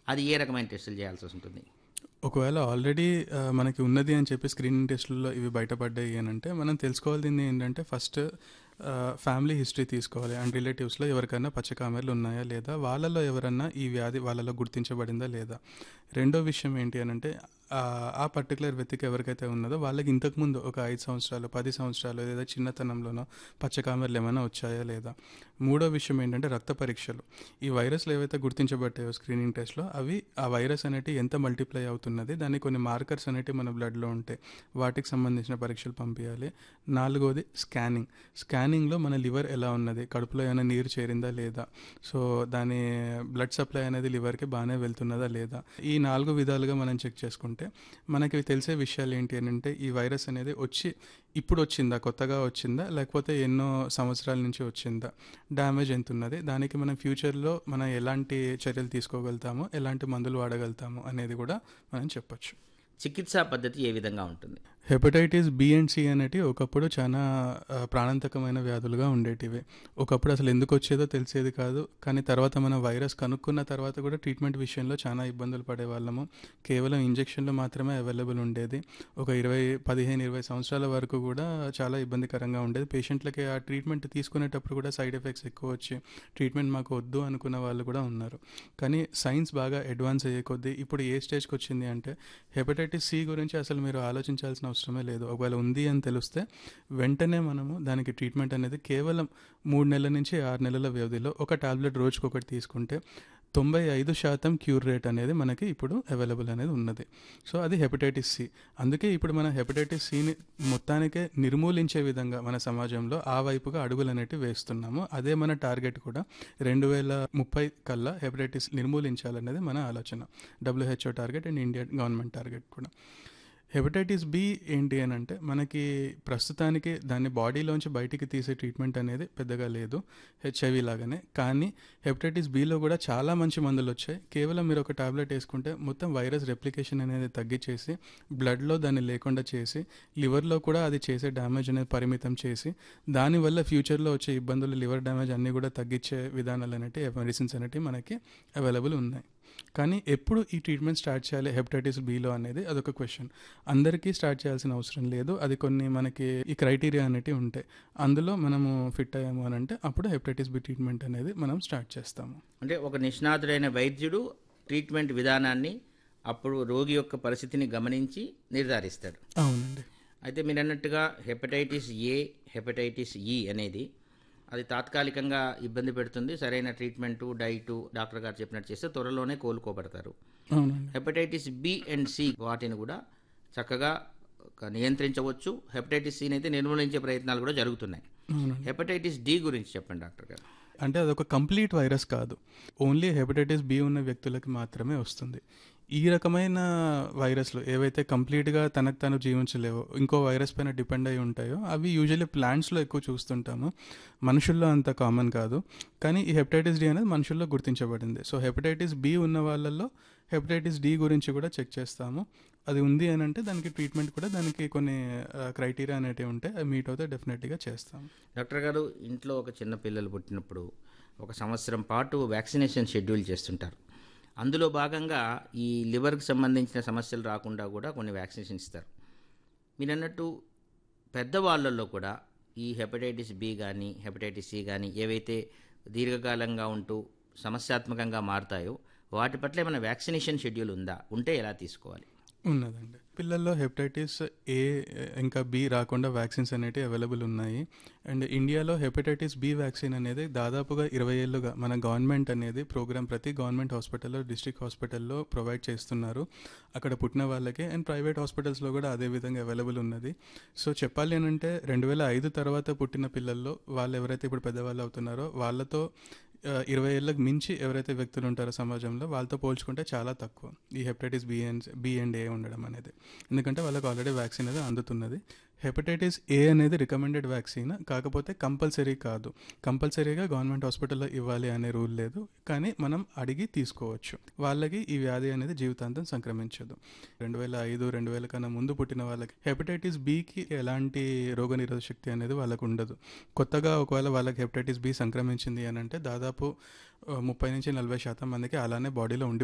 అది ఏ రకమైన టెస్టులు చేయాల్సి ఉంటుంది ఒకవేళ ఆల్రెడీ ఆ, మనకి ఉన్నది అని చెప్పి స్క్రీనింగ్ టెస్టుల్లో ఇవి బయటపడ్డాయి అని అంటే మనం తెలుసుకోవాల్సింది ఏంటంటే ఫస్ట్ ఫ్యామిలీ హిస్టరీ తీసుకోవాలి అండ్ రిలేటివ్స్లో ఎవరికైనా పచ్చకామెర్లు ఉన్నాయా లేదా వాళ్ళలో ఎవరన్నా ఈ వ్యాధి వాళ్ళలో గుర్తించబడిందా లేదా రెండో విషయం ఏంటి అని అంటే ఆ, ఆ పర్టికులర్ వ్యక్తికి ఎవరికైతే ఉన్నదో వాళ్ళకి ఇంతకుముందు ఒక ఐదు సంవత్సరాలు పది సంవత్సరాలు లేదా చిన్నతనంలోనో పచ్చకామెర్లు ఏమైనా వచ్చాయా లేదా మూడో విషయం ఏంటంటే రక్త పరీక్షలు ఈ వైరస్లు ఏవైతే గుర్తించబడ్డాయో స్క్రీనింగ్ టెస్ట్లో అవి ఆ వైరస్ అనేటి ఎంత మల్టిప్లై అవుతున్నది దానికి కొన్ని మార్కర్స్ అనేటివి మన బ్లడ్లో ఉంటాయి వాటికి సంబంధించిన పరీక్షలు పంపించాలి నాలుగోది స్కానింగ్ స్కానింగ్లో మన లివర్ ఎలా ఉన్నది కడుపులో ఏమైనా నీరు చేరిందా లేదా సో దాని బ్లడ్ సప్లై అనేది లివర్కి బాగానే వెళ్తున్నదా లేదా ఈ నాలుగు విధాలుగా మనం చెక్ చేసుకుంటే మనకి తెలిసే విషయాలు ఏంటి అని అంటే ఈ వైరస్ అనేది వచ్చి ఇప్పుడు వచ్చిందా కొత్తగా వచ్చిందా లేకపోతే ఎన్నో సంవత్సరాల నుంచి వచ్చిందా డ్యామేజ్ ఎంత ఉన్నది దానికి మనం ఫ్యూచర్లో మనం ఎలాంటి చర్యలు తీసుకోగలుగుతాము ఎలాంటి మందులు వాడగలుగుతాము అనేది కూడా మనం చెప్పొచ్చు చికిత్సా పద్ధతి ఏ విధంగా ఉంటుంది హెపటైటిస్ బి అండ్ సి అనేటివి ఒకప్పుడు చాలా ఆ, ప్రాణాంతకమైన వ్యాధులుగా ఉండేటివి ఒకప్పుడు అసలు ఎందుకు వచ్చేదో తెలిసేది కాదు కానీ తర్వాత మనం వైరస్ కనుక్కున్న తర్వాత కూడా ట్రీట్మెంట్ విషయంలో చాలా ఇబ్బందులు పడేవాళ్ళము కేవలం ఇంజెక్షన్లు మాత్రమే అవైలబుల్ ఉండేది ఒక ఇరవై పదిహేను ఇరవై సంవత్సరాల వరకు కూడా చాలా ఇబ్బందికరంగా ఉండేది పేషెంట్లకి ఆ ట్రీట్మెంట్ తీసుకునేటప్పుడు కూడా సైడ్ ఎఫెక్ట్స్ ఎక్కువ వచ్చి ట్రీట్మెంట్ మాకు వద్దు అనుకున్న వాళ్ళు కూడా ఉన్నారు కానీ సైన్స్ బాగా అడ్వాన్స్ అయ్యే కొద్దీ ఇప్పుడు ఏ స్టేజ్కి వచ్చింది అంటే హెపటైటిస్ సి గురించి అసలు మీరు ఆలోచించాల్సిన అవసరమే లేదు ఒకవేళ ఉంది అని తెలిస్తే వెంటనే మనము దానికి ట్రీట్మెంట్ అనేది కేవలం మూడు నెలల నుంచి ఆరు నెలల వ్యవధిలో ఒక టాబ్లెట్ రోజుకి ఒకటి తీసుకుంటే తొంభై ఐదు శాతం క్యూర్ రేట్ అనేది మనకి ఇప్పుడు అవైలబుల్ అనేది ఉన్నది సో అది హెపటైటిస్ సి అందుకే ఇప్పుడు మన హెపటైటిస్ సిని మొత్తానికే నిర్మూలించే విధంగా మన సమాజంలో ఆ వైపుగా అడుగులు అనేటివి వేస్తున్నాము అదే మన టార్గెట్ కూడా రెండు వేల ముప్పై కల్లా హెపటైటిస్ నిర్మూలించాలనేది మన ఆలోచన WHO target and Indian government target కూడా హెపటైటిస్ బి ఏంటి అని అంటే మనకి ప్రస్తుతానికి దాన్ని బాడీలోంచి బయటికి తీసే ట్రీట్మెంట్ అనేది పెద్దగా లేదు హెచ్ఐవి లాగానే కానీ హెపటైటిస్ బిలో కూడా చాలా మంచి మందులు వచ్చాయి కేవలం మీరు ఒక టాబ్లెట్ వేసుకుంటే మొత్తం వైరస్ రెప్లికేషన్ అనేది తగ్గించేసి బ్లడ్లో దాన్ని లేకుండా చేసి లివర్లో కూడా అది చేసే డ్యామేజ్ అనేది పరిమితం చేసి దానివల్ల ఫ్యూచర్లో వచ్చే ఇబ్బందులు లివర్ డ్యామేజ్ అన్నీ కూడా తగ్గించే విధానాలు అనేవి మెడిసిన్స్ అనేవి మనకి అవైలబుల్ ఉన్నాయి కానీ ఎప్పుడు ఈ ట్రీట్మెంట్ స్టార్ట్ చేయాలి హెపటైటిస్ బిలో అనేది అదొక క్వశ్చన్ అందరికీ స్టార్ట్ చేయాల్సిన అవసరం లేదు అది కొన్ని మనకి ఈ క్రైటీరియా అనేటివి ఉంటాయి అందులో మనము ఫిట్ అయ్యాము అని అంటే అప్పుడు హెపటైటిస్ బి ట్రీట్మెంట్ అనేది మనం స్టార్ట్ చేస్తాము అంటే ఒక నిష్ణాతుడైన వైద్యుడు ట్రీట్మెంట్ విధానాన్ని అప్పుడు రోగి యొక్క పరిస్థితిని గమనించి నిర్ధారిస్తాడు అవునండి అయితే మీరు అన్నట్టుగా హెపటైటిస్ ఏ హెపటైటిస్ ఈ అనేది అది తాత్కాలికంగా ఇబ్బంది పెడుతుంది సరైన ట్రీట్మెంటు డైటు డాక్టర్ గారు చెప్పినట్టు చేస్తే త్వరలోనే కోలుకోబడతారు అవునండి హెపటైటిస్ బి అండ్ సి వాటిని కూడా చక్కగా ఒక నియంత్రించవచ్చు హెపటైటిస్ సిని అయితే నిర్మూలించే ప్రయత్నాలు కూడా జరుగుతున్నాయి అవునండి హెపటైటిస్ డి గురించి చెప్పండి డాక్టర్ గారు అంటే అదొక కంప్లీట్ వైరస్ కాదు ఓన్లీ హెపటైటిస్ బి ఉన్న వ్యక్తులకి మాత్రమే వస్తుంది ఈ రకమైన వైరస్లు ఏవైతే కంప్లీట్గా తనకు తను జీవించలేవో ఇంకో వైరస్ పైన డిపెండ్ అయి ఉంటాయో అవి యూజువల్లీ ప్లాంట్స్లో ఎక్కువ చూస్తుంటాము మనుషుల్లో అంత కామన్ కాదు కానీ ఈ హెపటైటిస్ డి అనేది మనుషుల్లో గుర్తించబడింది సో హెపటైటిస్ బి ఉన్న వాళ్ళల్లో హెపటైటిస్ డి గురించి కూడా చెక్ చేస్తాము అది ఉంది అని అంటే దానికి ట్రీట్మెంట్ కూడా దానికి కొన్ని క్రైటీరియా అనేటివి ఉంటాయి అవి మీట్ అవుతే డెఫినెట్గా చేస్తాము డాక్టర్ గారు ఇంట్లో ఒక చిన్న పిల్లలు పుట్టినప్పుడు ఒక సంవత్సరం పాటు వ్యాక్సినేషన్ షెడ్యూల్ చేస్తుంటారు అందులో భాగంగా ఈ లివర్కి సంబంధించిన సమస్యలు రాకుండా కూడా కొన్ని వ్యాక్సినేషన్ ఇస్తారు మీరు అన్నట్టు పెద్దవాళ్ళల్లో కూడా ఈ హెపటైటిస్ బి కానీ హెపటైటిస్ సి కానీ ఏవైతే దీర్ఘకాలంగా ఉంటూ సమస్యాత్మకంగా మారుతాయో వాటి పట్ల ఏమైనా వ్యాక్సినేషన్ షెడ్యూల్ ఉందా ఉంటే ఎలా తీసుకోవాలి ఉన్నదండి పిల్లల్లో హెపటైటిస్ ఏ ఇంకా బి రాకుండా వ్యాక్సిన్స్ అనేవి అవైలబుల్ ఉన్నాయి అండ్ ఇండియాలో హెపటైటిస్ బి వ్యాక్సిన్ అనేది దాదాపుగా ఇరవై ఏళ్ళుగా మన గవర్నమెంట్ అనేది ప్రోగ్రామ్ ప్రతి గవర్నమెంట్ హాస్పిటల్లో డిస్ట్రిక్ట్ హాస్పిటల్లో ప్రొవైడ్ చేస్తున్నారు అక్కడ పుట్టిన వాళ్ళకి అండ్ ప్రైవేట్ హాస్పిటల్స్లో కూడా అదే విధంగా అవైలబుల్ ఉన్నది సో చెప్పాలి అని అంటే రెండు వేల ఐదు తర్వాత పుట్టిన పిల్లల్లో వాళ్ళు ఎవరైతే ఇప్పుడు పెద్దవాళ్ళు అవుతున్నారో వాళ్ళతో ఆ, ఇరవై ఏళ్ళకి మించి ఎవరైతే వ్యక్తులు ఉంటారో సమాజంలో వాళ్ళతో పోల్చుకుంటే చాలా తక్కువ ఈ hepatitis B and B and A ఉండడం అనేది ఎందుకంటే వాళ్ళకి ఆల్రెడీ వ్యాక్సిన్ అనేది అందుతున్నది హెపటైటిస్ ఏ అనేది రికమెండెడ్ వ్యాక్సిన్ కాకపోతే కంపల్సరీ కాదు కంపల్సరీగా గవర్నమెంట్ హాస్పిటల్లో ఇవ్వాలి అనే రూల్ లేదు కానీ మనం అడిగి తీసుకోవచ్చు వాళ్ళకి ఈ వ్యాధి అనేది జీవితాంతం సంక్రమించదు రెండు వేల ఐదు రెండు వేల కన్నా ముందు పుట్టిన వాళ్ళకి హెపటైటిస్ బికి ఎలాంటి రోగనిరోధక శక్తి అనేది వాళ్ళకు ఉండదు కొత్తగా ఒకవేళ వాళ్ళకి హెపటైటిస్ బి సంక్రమించింది అని అంటే దాదాపు ఆ, ముప్పై నుంచి నలభై శాతం మందికి అలానే బాడీలో ఉండి